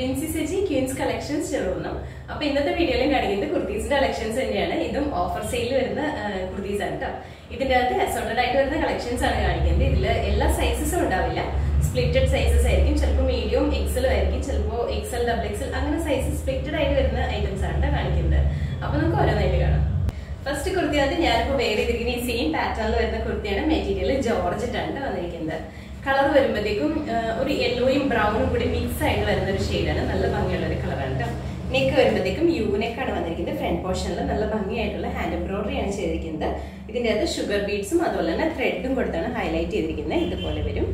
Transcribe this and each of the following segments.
ബിൻസി സെജി ക്യൂൻസ് collections ചെറുപ്പം അപ്പൊ ഇന്നത്തെ വീഡിയോയിലും കാണിക്കുന്നത് കുർത്തീസിന്റെ കളക്ഷൻസ് തന്നെയാണ് ഇതും ഓഫർ സെയിൽ വരുന്ന കുർത്തീസ് ആണ് കേട്ടോ ഇതിന്റെ അകത്ത് അസോർട്ടഡ് ആയിട്ട് വരുന്ന കളക്ഷൻസ് ആണ് കാണിക്കുന്നത് ഇതിൽ എല്ലാ സൈസസും ഉണ്ടാവില്ല സ്പ്ലിറ്റഡ് സൈസസ് ആയിരിക്കും ചിലപ്പോൾ മീഡിയം എക്സൽ ആയിരിക്കും ചിലപ്പോൾ എക്സൽ ഡബിൾ എക്സൽ അങ്ങനെ സൈസസ് സ്പ്ലിറ്റഡ് ആയിട്ട് വരുന്ന ഐറ്റംസ് ആണ് ട്ടോ കാണിക്കുന്നത് അപ്പൊ നമുക്ക് ഓരോന്നായിട്ട് കാണാം ഫസ്റ്റ് കുർത്തി അത് ഞാനിപ്പോ വേറെ ചെയ്തിരിക്കുന്ന ഈ സെയിം പാറ്റേണിൽ വരുന്ന കുർത്തിയാണ് മെറ്റീരിയൽ ജോർജറ്റാണ് വന്നിരിക്കുന്നത് കളർ വരുമ്പോഴത്തേക്കും ഒരു യെല്ലോയും ബ്രൗണും കൂടി മിക്സ് ആയിട്ട് വരുന്ന ഒരു ഷെയ്ഡാണ് നല്ല ഭംഗിയുള്ള ഒരു കളറാണ് കേട്ടോ നെക്ക് വരുമ്പോഴത്തേക്കും യു നെക്കാണ് വന്നിരിക്കുന്നത് ഫ്രണ്ട് പോർഷനിൽ നല്ല ഭംഗിയായിട്ടുള്ള ഹാൻഡ് എംബ്രോയിഡറി ആണ് ചെയ്തിരിക്കുന്നത് ഇതിന്റെ അകത്ത് ഷുഗർ ബീഡ്സും അതുപോലെ തന്നെ ത്രെഡും കൊടുത്താണ് ഹൈലൈറ്റ് ചെയ്തിരിക്കുന്നത് ഇതുപോലെ വരും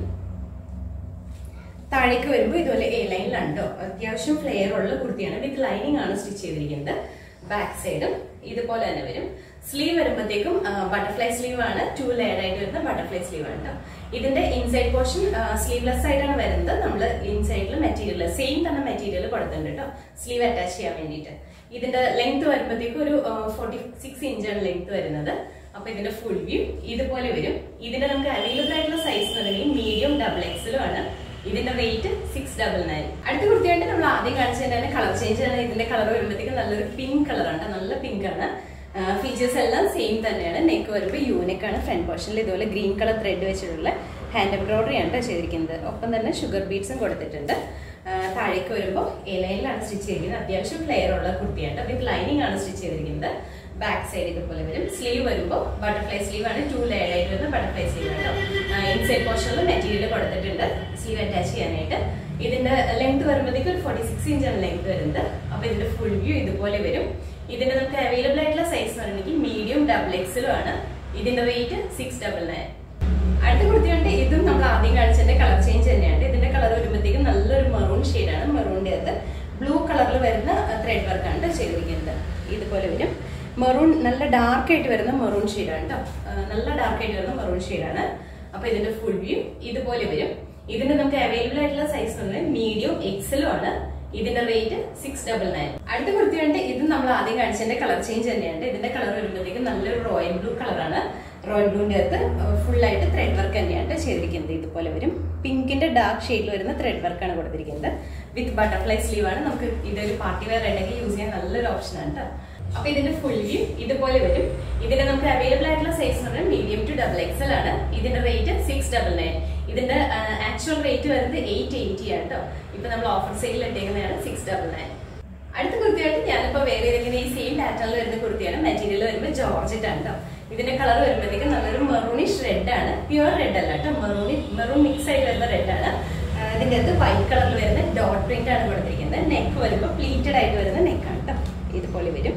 താഴേക്ക് വരുമ്പോൾ ഇതുപോലെ എ ലൈനിലുണ്ടോ അത്യാവശ്യം ഫ്ലെയർ ഉള്ള കുർത്തിയാണ് വിത്ത് ലൈനിങ് ആണ് സ്റ്റിച്ച് ചെയ്തിരിക്കുന്നത് ബാക്ക് സൈഡും ഇതുപോലെ തന്നെ വരും സ്ലീവ് വരുമ്പോഴത്തേക്കും ബട്ടർഫ്ലൈ സ്ലീവ് ആണ് ടു ലെയർ ആയിട്ട് വരുന്ന ബട്ടർഫ്ലൈ സ്ലീവ് ആണ് കേട്ടോ ഇതിന്റെ ഇൻസൈഡ് പോർഷൻ സ്ലീവ്ലെസ് ആയിട്ടാണ് വരുന്നത് നമ്മൾ ഇൻസൈഡിൽ മെറ്റീരിയൽ സെയിം തന്നെ മെറ്റീരിയൽ കൊടുത്തിട്ടുണ്ട് കേട്ടോ സ്ലീവ് അറ്റാച്ച് ചെയ്യാൻ വേണ്ടിയിട്ട് ഇതിന്റെ ലെങ്ത് വരുമ്പോഴത്തേക്കും ഒരു ഫോർട്ടി സിക്സ് ഇഞ്ചാണ് ലെങ്ത് വരുന്നത് അപ്പൊ ഇതിന്റെ ഫുൾ വ്യൂ ഇതുപോലെ വരും ഇതിന്റെ നമുക്ക് അവൈലബിൾ ആയിട്ടുള്ള സൈസ് എന്ന് പറയുന്നത് മീഡിയം ഡബിൾ എക്സലും ആണ് ഇതിന്റെ റേറ്റ് സിക്സ് ഡബിൾ നയൻ അടുത്ത കുർത്തിയായിട്ട് നമ്മൾ ആദ്യം കാണിച്ചതിന്റെ കളർ ചേഞ്ച് ആണ് ഇതിന്റെ കളർ വരുമ്പോഴത്തേക്കും നല്ലൊരു പിങ്ക് കളറാണ് നല്ല പിങ്ക് ആണ് ഫീച്ചേഴ്സ് എല്ലാം സെയിം തന്നെയാണ് നെക്ക് വരുമ്പോൾ യൂണിക് ആണ് ഫ്രണ്ട് പോർഷനിൽ ഇതുപോലെ ഗ്രീൻ കളർ ത്രെഡ് വെച്ചിട്ടുള്ള ഹാൻഡ് എംബ്രോയിഡറി ആണ് ചെയ്തിരിക്കുന്നത് ഒപ്പം തന്നെ ഷുഗർ ബീഡ്സും കൊടുത്തിട്ടുണ്ട് താഴേക്ക് വരുമ്പോൾ എലയിലാണ് സ്റ്റിച്ച് ചെയ്തിരിക്കുന്നത് അത്യാവശ്യം ഫ്ലെയർ ഉള്ള കുർത്തിയാണ് വിത്ത് ലൈനിങ് ആണ് സ്റ്റിച്ച് ചെയ്തിരിക്കുന്നത് ബാക്ക് സൈഡ് ഇതുപോലെ വരും സ്ലീവ് വരുമ്പോൾ ബട്ടർഫ്ലൈ സ്ലീവ് ആണ് ടു ലെയർ ആയിട്ട് വരുന്ന ബട്ടർഫ്ലൈ സ്ലീവ് ആണ് ഇൻസൈഡ് പോർഷനിൽ മെറ്റീരിയൽ കൊടുത്തിട്ടുണ്ട് സ്ലീവ് അറ്റാച്ച് ചെയ്യാനായിട്ട് ഇതിന്റെ ലെങ്ത് വരുമ്പോഴത്തേക്ക് ഒരു ഫോർട്ടി സിക്സ് ഇഞ്ചാണ് ലെങ്ത് വരുന്നത് അപ്പൊ ഇതിന്റെ ഫുൾ വ്യൂ ഇതുപോലെ വരും ഇതിന്റെ നമുക്ക് അവൈലബിൾ ആയിട്ടുള്ള സൈസ് പറയുകയാണെങ്കിൽ മീഡിയം ഡബിൾ എക്സലും ആണ് ഇതിന്റെ റേറ്റ് സിക്സ് ഡബിൾ നയൻ അടുത്ത കുർത്തിയുണ്ട് ഇതും നമ്മൾ ആദ്യം കാണിച്ചതിന്റെ കളർ ചേഞ്ച് തന്നെയാണ് ഇതിന്റെ കളർ വരുമ്പോഴത്തേക്കും നല്ലൊരു മെറൂൺ ഷെയ്ഡാണ് മെറൂണിന്റെ അകത്ത് ബ്ലൂ കളറിൽ വരുന്ന ത്രെഡ് വർക്കാണ് ചെയ്തിരിക്കുന്നത് ഇതുപോലെ വരും മെറൂൺ നല്ല ഡാർക്ക് ആയിട്ട് വരുന്ന മെറൂൺ ഷെയ്ഡാണ് കേട്ടോ നല്ല ഡാർക്ക് ആയിട്ട് വരുന്ന മെറൂൺ ഷെയ്ഡാണ് അപ്പൊ ഇതിന്റെ ഫുൾ വ്യൂ ഇതുപോലെ വരും ഇതിന്റെ നമുക്ക് അവൈലബിൾ ആയിട്ടുള്ള സൈസ് പറഞ്ഞാൽ മീഡിയം എക്സലും ആണ് ഇതിന്റെ റേറ്റ് സിക്സ് ഡബിൾ നയൻ അടുത്ത കുർത്തിയുണ്ട് ഇത് നമ്മൾ ആദ്യം കാണിച്ചതിന്റെ കളർ ചേഞ്ച് തന്നെയാണ് ഇതിന്റെ കളർ വരുമ്പോഴത്തേക്കും നല്ലൊരു റോയൽ ബ്ലൂ കളറാണ് റോയൽ ബ്ലൂവിന്റെ അകത്ത് ഫുൾ ആയിട്ട് ത്രെഡ് വർക്ക് തന്നെയാണ് ചെയ്തിരിക്കുന്നത് ഇതുപോലെ വരും പിങ്കിന്റെ ഡാർക്ക് ഷെയ്ഡിൽ വരുന്ന ത്രെഡ് വർക്കാണ് കൊടുത്തിരിക്കുന്നത് വിത്ത് ബട്ടർഫ്ലൈ സ്ലീവ് ആണ് നമുക്ക് ഇതൊരു പാർട്ടി വെയർ ആയിട്ടൊക്കെ യൂസ് ചെയ്യാൻ നല്ലൊരു ഓപ്ഷൻ ആണ് കേട്ടോ അപ്പൊ ഇതിന്റെ ഫുൾ വ്യൂ ഇതുപോലെ വരും ഇതിന്റെ നമുക്ക് അവൈലബിൾ ആയിട്ടുള്ള സൈസ് എന്ന് പറഞ്ഞാൽ മീഡിയം ടു ഡബിൾ എക്സൽ ആണ് ഇതിന്റെ റേറ്റ് സിക്സ് ഡബിൾ നയൻ ഇതിന്റെ ആക്ച്വൽ റേറ്റ് വരുന്നത് എയ്റ്റ് എയ്റ്റി ആണ് കേട്ടോ ഇപ്പൊ നമ്മൾ ഓഫർ സെയിലിൽ ഇട്ടേക്കുന്നതാണ് സിക്സ് ഡബിൾ നയൻ അടുത്ത കുർത്തിയായിട്ട് ഞാനിപ്പോ വേറെ ഏതെങ്കിലും ഈ സെയിം പാറ്റേണിൽ വരുന്ന കുർത്തിയാണ് മെറ്റീരിയൽ വരുമ്പോൾ ജോർജറ്റ് ആണ് കേട്ടോ ഇതിന്റെ കളർ വരുമ്പോഴത്തേക്കും നല്ലൊരു മെറൂണിഷ് റെഡ് ആണ് പ്യുവർ റെഡ് അല്ല കേട്ടോ മെറൂണി മെറൂൺ മിക്സ് ആയിട്ട് വരുന്ന റെഡ് ആണ് ഇതിന്റെ അകത്ത് വൈറ്റ് കളറിൽ വരുന്ന ഡോട്ട് പ്രിന്റ് ആണ് കൊടുത്തിരിക്കുന്നത് നെക്ക് വരുമ്പോൾ പ്ലീറ്റഡ് ആയിട്ട് വരുന്ന നെക്കാണ് കേട്ടോ ഇതുപോലെ വരും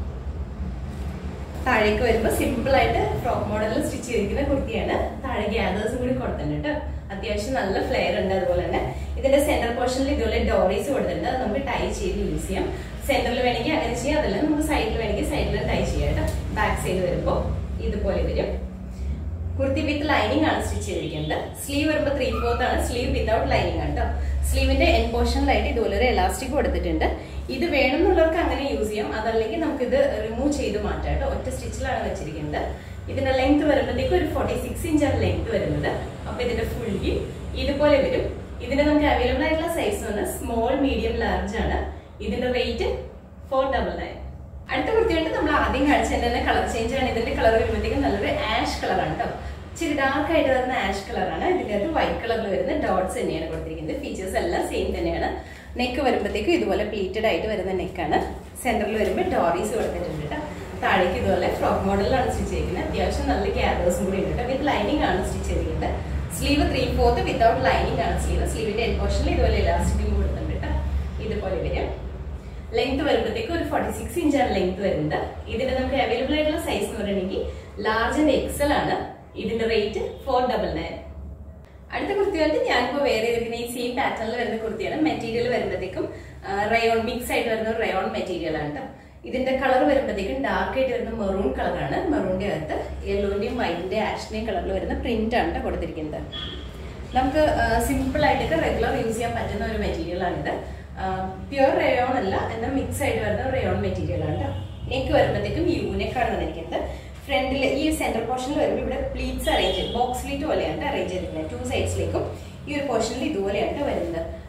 താഴേക്ക് വരുമ്പോൾ സിമ്പിൾ ആയിട്ട് ഫ്രോക്ക് മോഡലിൽ സ്റ്റിച്ച് ചെയ്തിരിക്കുന്ന കുർത്തിയാണ് താഴെ ഗ്യാദേഴ്സും കൂടി കൊടുത്തിട്ടുണ്ട് അത്യാവശ്യം നല്ല ഫ്ലെയർ ഉണ്ട് അതുപോലെ തന്നെ ഇതിന്റെ സെന്റർ പോർഷനിൽ ഇതുപോലെ ഡോറീസ് കൊടുത്തിട്ടുണ്ട് അത് നമുക്ക് ടൈ ചെയ്ത് യൂസ് ചെയ്യാം സെന്ററിൽ വേണമെങ്കിൽ അങ്ങനെ ചെയ്യാം അതല്ല നമുക്ക് സൈഡിൽ വേണമെങ്കിൽ സൈഡിൽ ടൈ ചെയ്യാം കേട്ടോ ബാക്ക് സൈഡ് വരുമ്പോൾ ഇതുപോലെ വരും കുർത്തി വിത്ത് ലൈനിങ് ആണ് സ്റ്റിച്ച് ചെയ്തിരിക്കുന്നത് സ്ലീവ് വരുമ്പോൾ ത്രീ ഫോർത്ത് ആണ് സ്ലീവ് വിത്തൗട്ട് ലൈനിങ് ആണ് കേട്ടോ സ്ലീവിന്റെ എൻ പോർഷനിലായിട്ട് ഇതുപോലെ ഒരു എലാസ്റ്റിക് കൊടുത്തിട്ടുണ്ട് ഇത് വേണമെന്നുള്ളവർക്ക് അങ്ങനെ യൂസ് ചെയ്യാം അതല്ലെങ്കിൽ നമുക്ക് ഇത് റിമൂവ് ചെയ്ത് മാറ്റാം കേട്ടോ ഒറ്റ സ്റ്റിച്ചിലാണ് വെച്ചിരിക്കുന്നത് ഇതിന്റെ ലെങ്ത് വരുമ്പോഴത്തേക്ക് ഒരു ഫോർട്ടി സിക്സ് ഇഞ്ചാണ് ലെങ്ത് വരുന്നത് അപ്പൊ ഇതിന്റെ ഫുൾ വ്യൂ ഇതുപോലെ വരും ഇതിന്റെ നമുക്ക് അവൈലബിൾ ആയിട്ടുള്ള സൈസ് വന്ന് സ്മോൾ മീഡിയം ലാർജ് ആണ് ഇതിന്റെ റേറ്റ് ഫോർ ഡബിൾ നയൻ അടുത്ത കുർത്തിയായിട്ട് നമ്മൾ ആദ്യം കാണിച്ചതിന്റെ തന്നെ കളർ ചേഞ്ച് ആണ് ഇതിന്റെ കളർ വരുമ്പോഴത്തേക്കും നല്ലൊരു ആഷ് കളറാണ് കേട്ടോ ഇച്ചിരി ഡാർക്ക് ആയിട്ട് വരുന്ന ആഷ് കളറാണ് ഇതിന്റെ അകത്ത് വൈറ്റ് കളറിൽ വരുന്ന ഡോട്ട്സ് തന്നെയാണ് കൊടുത്തിരിക്കുന്നത് ഫീച്ചേഴ്സ് എല്ലാം സെയിം തന്നെയാണ് നെക്ക് വരുമ്പോഴത്തേക്കും ഇതുപോലെ പ്ലീറ്റഡ് ആയിട്ട് വരുന്ന നെക്കാണ് സെന്ററിൽ വരുമ്പോൾ ഡോറീസ് കൊടുത്തിട്ടുണ്ട് കേട്ടോ താഴേക്ക് ഇതുപോലെ ഫ്രോക്ക് മോഡലിലാണ് സ്റ്റിച്ച് ചെയ്തിരിക്കുന്നത് അത്യാവശ്യം നല്ല ഗ്യാദേഴ്സും കൂടി ഉണ്ട് വിത്ത് ലൈനിങ് ആണ് സ്റ്റിച്ച് ചെയ്തിരിക്കുന്നത് sleeve three fourth without lining ആണ് സ്ലീവ് സ്ലീവിന്റെ എൻ പോർഷനിൽ ഇതുപോലെ ഇലാസ്റ്റിക്കും കൊടുത്തിട്ടുണ്ട് കേട്ടോ ഇതുപോലെ വരും ലെങ്ത് വരുമ്പോഴത്തേക്ക് ഒരു ഫോർട്ടി സിക്സ് ഇഞ്ചാണ് ലെങ്ത് വരുന്നത് ഇതിന്റെ നമുക്ക് അവൈലബിൾ ആയിട്ടുള്ള സൈസ് എന്ന് പറയുകയാണെങ്കിൽ ലാർജ് ആൻഡ് എക്സൽ ആണ് ഇതിന്റെ റേറ്റ് ഫോർ ഡബിൾ നയൻ അടുത്ത കുർത്തി വന്നിട്ട് ഞാനിപ്പോ വേറെ ഏതെങ്കിലും ഈ സെയിം പാറ്റേണിൽ വരുന്ന കുർത്തിയാണ് മെറ്റീരിയൽ വരുമ്പോഴത്തേക്കും റയോൺ മിക്സ് ആയിട്ട് വരുന്ന റയോൺ മെറ്റീരിയൽ ആണ് കേട്ടോ ഇതിന്റെ കളർ വരുമ്പോഴത്തേക്കും ഡാർക്ക് ആയിട്ട് വരുന്ന മെറൂൺ കളറാണ് മെറൂണിന്റെ അകത്ത് യെല്ലോന്റെയും വൈറ്റിന്റെ ആഷിന്റെയും കളറിൽ വരുന്ന പ്രിന്റ് ആണ് കൊടുത്തിരിക്കുന്നത് നമുക്ക് സിമ്പിൾ ആയിട്ടൊക്കെ റെഗുലർ യൂസ് ചെയ്യാൻ പറ്റുന്ന ഒരു മെറ്റീരിയൽ ആണിത് പ്യുവർ റയോൺ അല്ല എന്നാൽ മിക്സ് ആയിട്ട് വരുന്ന റയോൺ മെറ്റീരിയൽ ആണ് കേട്ടോ നെക്ക് വരുമ്പോഴത്തേക്കും യൂനെക്കാണ് വന്നിരിക്കുന്നത് ഫ്രണ്ടിൽ ഈ സെന്റർ പോർഷനിൽ വരുമ്പോൾ ഇവിടെ പ്ലീറ്റ്സ് അറേഞ്ച് ബോക്സ് പ്ലീറ്റ് പോലെയാണ് അറേഞ്ച് ചെയ്തിരിക്കുന്നത് ടു സൈഡ്സിലേക്കും ഈ ഒരു പോർഷനിൽ ഇതുപോലെയാണ് വരുന്നത്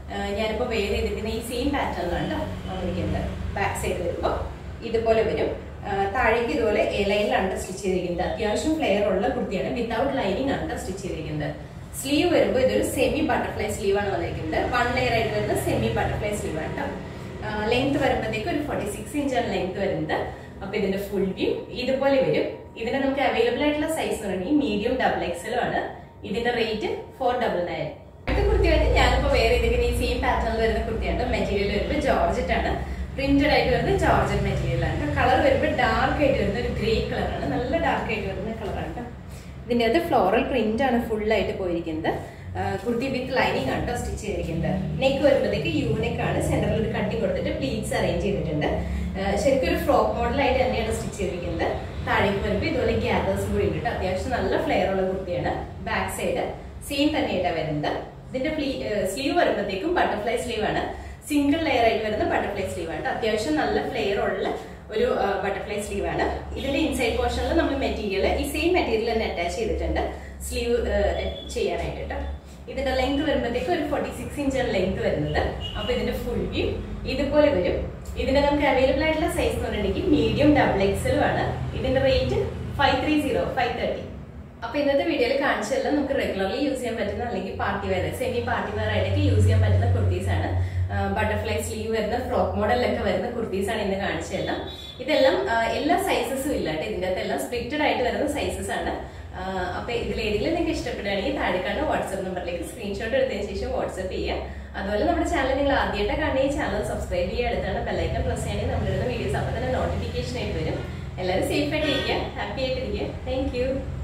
ഞാനിപ്പോൾ വെയർ ചെയ്തിരിക്കുന്ന ഈ സെയിം പാറ്റേണിലാണ് കേട്ടോ വന്നിരിക്കുന്നത് ബാക്ക് സൈഡ് വരുമ്പോൾ ഇതുപോലെ വരും ആ, താഴേക്ക് ഇതുപോലെ എ ലൈനിലാണ് സ്റ്റിച്ച് ചെയ്തിരിക്കുന്നത് അത്യാവശ്യം ഫ്ലെയർ ഉള്ള കുർത്തിയാണ് വിത്തൗട്ട് ലൈനിങ് ആണ് സ്റ്റിച്ച് ചെയ്തിരിക്കുന്നത് സ്ലീവ് വരുമ്പോൾ ഇതൊരു സെമി ബട്ടർഫ്ലൈ സ്ലീവ് ആണ് വന്നിരിക്കുന്നത് വൺ ലെയർ ആയിട്ട് വരുന്ന സെമി ബട്ടർഫ്ലൈ സ്ലീവ് ആണ് കേട്ടോ ലെങ്ത് വരുമ്പോഴത്തേക്ക് ഒരു ഫോർട്ടി സിക്സ് ഇഞ്ചാണ് ലെങ്ത് വരുന്നത് അപ്പൊ ഇതിന്റെ ഫുൾ വ്യൂ ഇതുപോലെ വരും ഇതിന് നമുക്ക് അവൈലബിൾ ആയിട്ടുള്ള സൈസ് പറയുന്നത് മീഡിയം ഡബിൾ എക്സലും ആണ് ഇതിന്റെ റേറ്റ് ഫോർ ഡബിൾ നയൻ അടുത്ത കുർത്തിയായിട്ട് ഞാനിപ്പോ വേറെ ചെയ്തിരിക്കുന്ന ഈ സെയിം പാറ്റേണിൽ വരുന്ന കുർത്തിയാണ് മെറ്റീരിയൽ വരുമ്പോൾ ജോർജറ്റ് ആണ് പ്രിന്റഡ് ആയിട്ട് വരുന്ന ജോർജറ്റ് മെറ്റീരിയൽ ആണ് കളർ വരുമ്പോൾ ഡാർക്ക് ആയിട്ട് വരുന്ന ഒരു ഗ്രേ കളറാണ് നല്ല ഡാർക്ക് ആയിട്ട് വരുന്ന കളറാണ് കേട്ടോ ഇതിന്റെ അകത്ത് ഫ്ലോറൽ പ്രിന്റ് ആണ് ഫുൾ ആയിട്ട് പോയിരിക്കുന്നത് ആ, കുർത്തി വിത്ത് ലൈനിങ് ആണ് കേട്ടോ സ്റ്റിച്ച് ചെയ്തിരിക്കുന്നത് നെക്ക് വരുമ്പോഴത്തേക്ക് യൂണിക് ആണ് സെന്ററിൽ ഒരു കട്ടിങ് കൊടുത്തിട്ട് പ്ലീറ്റ്സ് അറേഞ്ച് ചെയ്തിട്ടുണ്ട് ആ, ശരിക്കും ഒരു ഫ്രോക്ക് മോഡലായിട്ട് തന്നെയാണ് സ്റ്റിച്ച് ചെയ്തിരിക്കുന്നത് താഴേക്ക് വരുമ്പോൾ ഇതുപോലെ ഗ്യാദേഴ്സ് കൂടി ഉണ്ട് കേട്ടോ അത്യാവശ്യം നല്ല ഫ്ലെയർ ഉള്ള കുർത്തിയാണ് ബാക്ക് സൈഡ് സെയിം തന്നെയായിട്ടാണ് വരുന്നത് ഇതിന്റെ സ്ലീവ് വരുമ്പോഴത്തേക്കും ബട്ടർഫ്ലൈ സ്ലീവ് ആണ് സിംഗിൾ ലെയർ ആയിട്ട് വരുന്ന ബട്ടർഫ്ലൈ സ്ലീവ് ആണ് അത്യാവശ്യം നല്ല ഫ്ലെയർ ഉള്ള ഒരു ബട്ടർഫ്ലൈ സ്ലീവ് ആണ് ഇതിന്റെ ഇൻസൈഡ് പോർഷനിൽ നമ്മൾ മെറ്റീരിയൽ ഈ സെയിം മെറ്റീരിയൽ തന്നെ അറ്റാച്ച് ചെയ്തിട്ടുണ്ട് സ്ലീവ് ചെയ്യാനായിട്ട് കേട്ടോ ഇതിന്റെ ലെങ്ത് വരുമ്പോഴത്തേക്ക് ഒരു ഫോർട്ടി സിക്സ് ഇഞ്ചാണ് ലെങ്ത് വരുന്നത് അപ്പൊ ഇതിന്റെ ഫുൾ വ്യൂ ഇതുപോലെ വരും ഇതിന്റെ നമുക്ക് അവൈലബിൾ ആയിട്ടുള്ള സൈസ് എന്ന് പറഞ്ഞിട്ടുണ്ടെങ്കിൽ മീഡിയം ഡബിൾ എക്സലും ആണ് ഇതിന്റെ rate five three zero five thirty അപ്പൊ ഇന്നത്തെ വീഡിയോയിൽ കാണിച്ചതെല്ലാം നമുക്ക് റെഗുലർലി യൂസ് ചെയ്യാൻ പറ്റുന്ന അല്ലെങ്കിൽ party wear semi party wear ആയിട്ടൊക്കെ യൂസ് ചെയ്യാൻ പറ്റുന്ന കുർത്തീസ് ആണ് ബട്ടർഫ്ലൈ സ്ലീവ് വരുന്ന ഫ്രോക്ക് മോഡലിലൊക്കെ വരുന്ന കുർത്തീസ് ആണ് ഇന്ന് കാണിച്ചതെല്ലാം ഇതെല്ലാം ആ, എല്ലാ സൈസസും ഇല്ല കേട്ടോ ഇതിന്റെ അകത്ത് എല്ലാം സ്പ്ലിറ്റഡ് ആയിട്ട് വരുന്ന സൈസസ് ആണ് ആ, അപ്പൊ ഇതിൽ ഏതെങ്കിലും നിങ്ങൾക്ക് ഇഷ്ടപ്പെടുകയാണെങ്കിൽ താഴെ കാണുന്ന വാട്സ്ആപ്പ് നമ്പറിലേക്ക് സ്ക്രീൻഷോട്ട് എടുത്തതിന് ശേഷം വാട്സ്ആപ്പ് ചെയ്യുക അതുപോലെ നമ്മുടെ ചാനൽ നിങ്ങൾ ആദ്യമായിട്ട് കാണുകയും ചാനൽ സബ്സ്ക്രൈബ് ചെയ്യുക അടുത്താണ് ബെല്ലൈക്കൺ പ്രസ് ചെയ്യണമെങ്കിൽ നമ്മളിടുന്ന വീഡിയോസ് അപ്പൊ തന്നെ നോട്ടിഫിക്കേഷൻ ആയിട്ട് വരും എല്ലാവരും സേഫ് ആയിട്ട് ഇരിക്കുക ഹാപ്പി ആയിട്ട് ഇരിക്കുക താങ്ക് യു